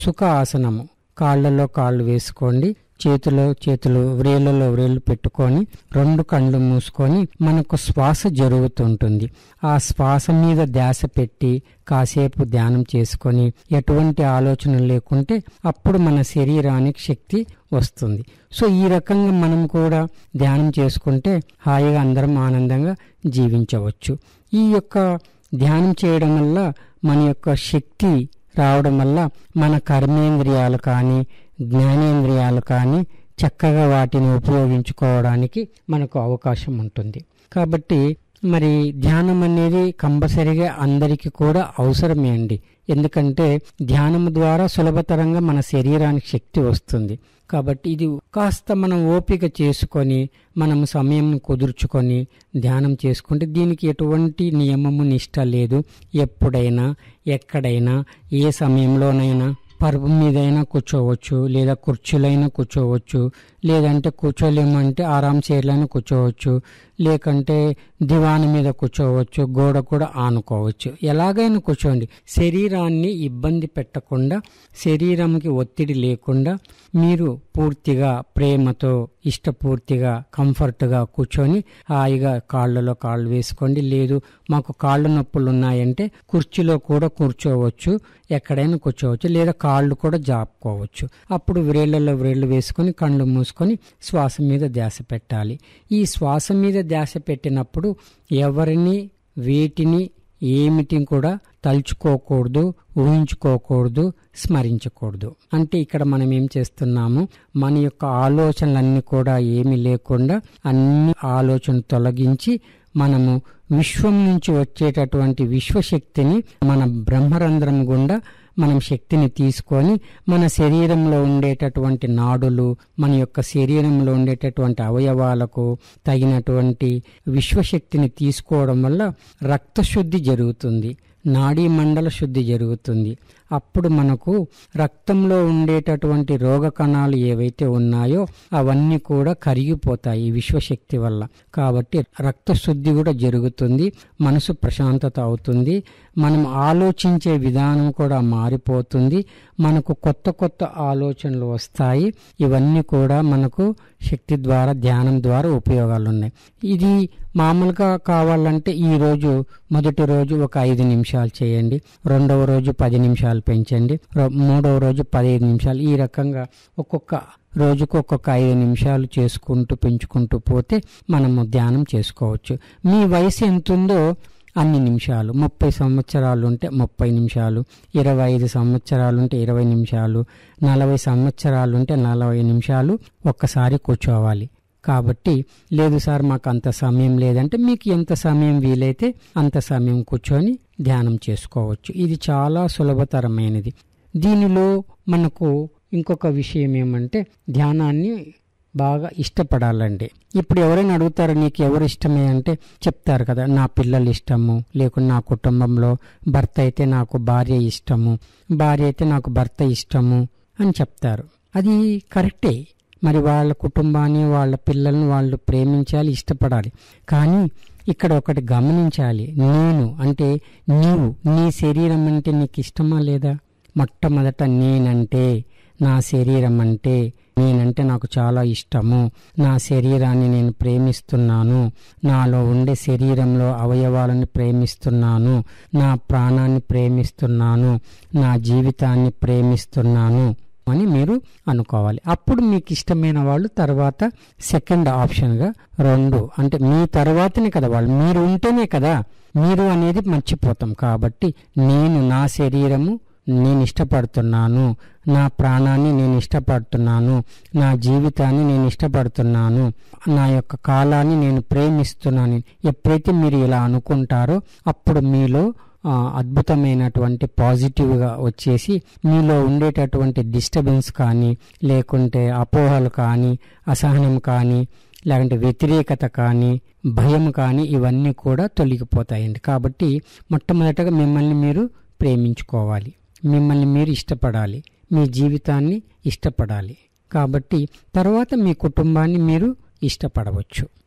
సుఖ ఆసనము కాళ్ళలో కాళ్ళు వేసుకోండి చేతిలో చేతులు వ్రేళ్ళలో వ్రేళ్ళు పెట్టుకొని రెండు కళ్ళు మూసుకొని మనకు శ్వాస జరుగుతుంటుంది ఆ శ్వాస మీద ధ్యాస పెట్టి కాసేపు ధ్యానం చేసుకొని ఎటువంటి ఆలోచన లేకుంటే అప్పుడు మన శరీరానికి శక్తి వస్తుంది సో ఈ రకంగా మనం కూడా ధ్యానం చేసుకుంటే హాయిగా అందరం ఆనందంగా జీవించవచ్చు ఈ యొక్క ధ్యానం చేయడం వల్ల మన యొక్క శక్తి రావడం వల్ల మన కర్మేంద్రియాలు కానీ జ్ఞానేంద్రియాలు కానీ చక్కగా వాటిని ఉపయోగించుకోవడానికి మనకు అవకాశం ఉంటుంది కాబట్టి మరి ధ్యానం అనేది కంపల్సరిగా అందరికీ కూడా అవసరమే అండి ఎందుకంటే ధ్యానం ద్వారా సులభతరంగా మన శరీరానికి శక్తి వస్తుంది కాబట్టి ఇది కాస్త మనం ఓపిక చేసుకొని మనం సమయం కుదుర్చుకొని ధ్యానం చేసుకుంటే దీనికి ఎటువంటి నియమము నిష్ట లేదు ఎప్పుడైనా ఎక్కడైనా ఏ సమయంలోనైనా పరుపు మీదైనా కూర్చోవచ్చు లేదా కుర్చీలైనా కూర్చోవచ్చు లేదంటే కూర్చోలేమంటే ఆరాం చైర్లైనా కూర్చోవచ్చు లేకంటే దివాన్ మీద కూర్చోవచ్చు గోడ కూడా ఆనుకోవచ్చు ఎలాగైనా కూర్చోండి శరీరాన్ని ఇబ్బంది పెట్టకుండా శరీరంకి ఒత్తిడి లేకుండా మీరు పూర్తిగా ప్రేమతో ఇష్టపూర్తిగా కంఫర్ట్గా కూర్చొని హాయిగా కాళ్ళలో కాళ్ళు వేసుకోండి లేదు మాకు కాళ్ళు నొప్పులు ఉన్నాయంటే కుర్చీలో కూడా కూర్చోవచ్చు ఎక్కడైనా కూర్చోవచ్చు లేదా కాళ్ళు కూడా జాపుకోవచ్చు అప్పుడు వ్రేళ్లలో వ్రేళ్లు వేసుకొని కళ్ళు మూసుకొని శ్వాస మీద ధ్యాస పెట్టాలి ఈ శ్వాస మీద ధ్యాస పెట్టినప్పుడు ఎవరిని వీటిని ఏమిటి కూడా తలుచుకోకూడదు ఊహించుకోకూడదు స్మరించకూడదు అంటే ఇక్కడ మనం ఏం చేస్తున్నాము మన యొక్క ఆలోచనలన్నీ కూడా ఏమి లేకుండా అన్ని ఆలోచన తొలగించి మనము విశ్వం నుంచి వచ్చేటటువంటి విశ్వశక్తిని మన బ్రహ్మరంధ్రం గుండా మనం శక్తిని తీసుకొని మన శరీరంలో ఉండేటటువంటి నాడులు మన యొక్క శరీరంలో ఉండేటటువంటి అవయవాలకు తగినటువంటి విశ్వశక్తిని తీసుకోవడం వల్ల రక్తశుద్ధి జరుగుతుంది నాడీ మండల శుద్ధి జరుగుతుంది అప్పుడు మనకు రక్తంలో ఉండేటటువంటి రోగ కణాలు ఏవైతే ఉన్నాయో అవన్నీ కూడా కరిగిపోతాయి ఈ విశ్వశక్తి వల్ల కాబట్టి రక్త శుద్ధి కూడా జరుగుతుంది మనసు ప్రశాంతత అవుతుంది మనం ఆలోచించే విధానం కూడా మారిపోతుంది మనకు కొత్త కొత్త ఆలోచనలు వస్తాయి ఇవన్నీ కూడా మనకు శక్తి ద్వారా ధ్యానం ద్వారా ఉపయోగాలు ఉన్నాయి ఇది మామూలుగా కావాలంటే ఈ రోజు మొదటి రోజు ఒక ఐదు నిమిషాలు చేయండి రెండవ రోజు పది నిమిషాలు పెంచండి రో- మూడవ రోజు పదిహేను నిమిషాలు ఈ రకంగా ఒక్కొక్క రోజుకు ఒక్కొక్క ఐదు నిమిషాలు చేసుకుంటూ పెంచుకుంటూ పోతే మనము ధ్యానం చేసుకోవచ్చు మీ వయసు ఎంత ఉందో అన్ని నిమిషాలు ముప్పై సంవత్సరాలు ఉంటే ముప్పై నిమిషాలు ఇరవై ఐదు సంవత్సరాలు ఉంటే ఇరవై నిమిషాలు నలభై సంవత్సరాలు ఉంటే నలభై నిమిషాలు ఒక్కసారి కూర్చోవాలి కాబట్టి లేదు సార్ మాకు అంత సమయం లేదంటే మీకు ఎంత సమయం వీలైతే అంత సమయం కూర్చొని ధ్యానం చేసుకోవచ్చు ఇది చాలా సులభతరమైనది దీనిలో మనకు ఇంకొక విషయం ఏమంటే ధ్యానాన్ని బాగా ఇష్టపడాలండి ఇప్పుడు ఎవరైనా అడుగుతారు నీకు ఎవరు ఇష్టమే అంటే చెప్తారు కదా నా పిల్లలు ఇష్టము లేకుంటే నా కుటుంబంలో భర్త అయితే నాకు భార్య ఇష్టము భార్య అయితే నాకు భర్త ఇష్టము అని చెప్తారు అది కరెక్టే మరి వాళ్ళ కుటుంబాన్ని వాళ్ళ పిల్లల్ని వాళ్ళు ప్రేమించాలి ఇష్టపడాలి కానీ ఇక్కడ ఒకటి గమనించాలి నేను అంటే నీవు నీ శరీరం అంటే నీకు ఇష్టమా లేదా మొట్టమొదట నేనంటే నా శరీరం అంటే నేనంటే నాకు చాలా ఇష్టము నా శరీరాన్ని నేను ప్రేమిస్తున్నాను నాలో ఉండే శరీరంలో అవయవాలను ప్రేమిస్తున్నాను నా ప్రాణాన్ని ప్రేమిస్తున్నాను నా జీవితాన్ని ప్రేమిస్తున్నాను అని మీరు అనుకోవాలి అప్పుడు మీకు ఇష్టమైన వాళ్ళు తర్వాత సెకండ్ ఆప్షన్గా రెండు అంటే మీ తర్వాతనే కదా వాళ్ళు మీరు ఉంటేనే కదా మీరు అనేది మర్చిపోతాం కాబట్టి నేను నా శరీరము నేను ఇష్టపడుతున్నాను నా ప్రాణాన్ని నేను ఇష్టపడుతున్నాను నా జీవితాన్ని నేను ఇష్టపడుతున్నాను నా యొక్క కాలాన్ని నేను ప్రేమిస్తున్నాను ఎప్పుడైతే మీరు ఇలా అనుకుంటారో అప్పుడు మీలో ఆ, అద్భుతమైనటువంటి పాజిటివ్గా వచ్చేసి మీలో ఉండేటటువంటి డిస్టర్బెన్స్ కానీ లేకుంటే అపోహలు కానీ అసహనం కానీ లేకుంటే వ్యతిరేకత కానీ భయం కానీ ఇవన్నీ కూడా తొలగిపోతాయండి కాబట్టి మొట్టమొదటగా మిమ్మల్ని మీరు ప్రేమించుకోవాలి మిమ్మల్ని మీరు ఇష్టపడాలి మీ జీవితాన్ని ఇష్టపడాలి కాబట్టి తర్వాత మీ కుటుంబాన్ని మీరు ఇష్టపడవచ్చు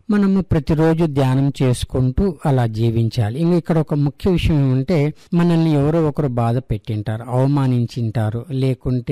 మనము ప్రతిరోజు ధ్యానం చేసుకుంటూ అలా జీవించాలి ఇంకా ఇక్కడ ఒక ముఖ్య విషయం ఏమంటే మనల్ని ఎవరో ఒకరు బాధ పెట్టింటారు అవమానించింటారు లేకుంటే